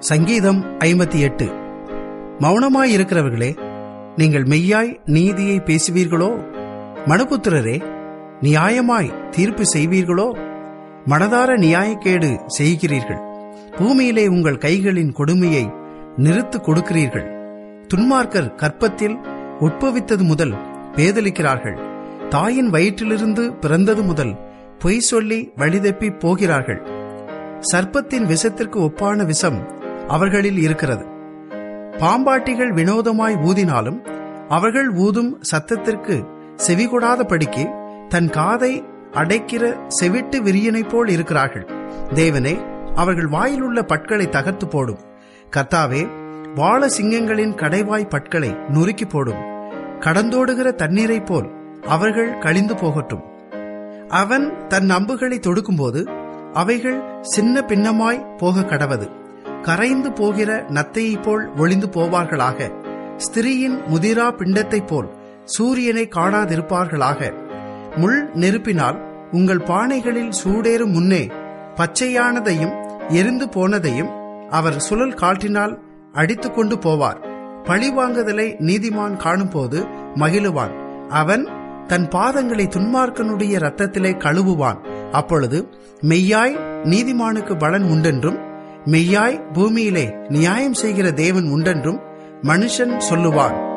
சங்கீதம் ஐம்பத்தி எட்டு மௌனமாயிருக்கிறவர்களே நீங்கள் மெய்யாய் நீதியை பேசுவீர்களோ மனுபுத்திரரே நியாயமாய் தீர்ப்பு செய்வீர்களோ மனதார நியாயக்கேடு செய்கிறீர்கள் பூமியிலே உங்கள் கைகளின் கொடுமையை நிறுத்து கொடுக்கிறீர்கள் துன்மார்க்கர் கற்பத்தில் உட்பவித்தது முதல் பேதலிக்கிறார்கள் தாயின் வயிற்றிலிருந்து பிறந்தது முதல் பொய் சொல்லி வழிதப்பி போகிறார்கள் சர்ப்பத்தின் விஷத்திற்கு ஒப்பான விஷம் அவர்களில் இருக்கிறது பாம்பாட்டிகள் வினோதமாய் ஊதினாலும் அவர்கள் ஊதும் சத்தத்திற்கு செவிகொடாதபடிக்கு தன் காதை அடைக்கிற செவிட்டு விரியனைப் போல் இருக்கிறார்கள் தேவனே அவர்கள் வாயிலுள்ள பட்களை தகர்த்து போடும் கத்தாவே வாழ சிங்கங்களின் கடைவாய் பட்களை நொறுக்கி போடும் கடந்தோடுகிற தண்ணீரைப் போல் அவர்கள் கழிந்து போகட்டும் அவன் தன் அம்புகளை தொடுக்கும்போது அவைகள் சின்ன பின்னமாய் போக கடவது கரைந்து போகிற நத்தையைப் போல் ஒளிந்து போவார்களாக ஸ்திரீயின் முதிரா பிண்டத்தைப் போல் சூரியனை காணாதிருப்பார்களாக முள் நெருப்பினால் உங்கள் பானைகளில் சூடேறும் முன்னே பச்சையானதையும் எரிந்து போனதையும் அவர் சுழல் காற்றினால் அடித்துக் கொண்டு போவார் பழிவாங்குதலை நீதிமான் காணும்போது மகிழுவான் அவன் தன் பாதங்களை துன்மார்க்கனுடைய இரத்தத்திலே கழுவுவான் அப்பொழுது மெய்யாய் நீதிமானுக்கு பலன் உண்டென்றும் மெய்யாய் பூமியிலே நியாயம் செய்கிற தேவன் உண்டென்றும் மனுஷன் சொல்லுவான்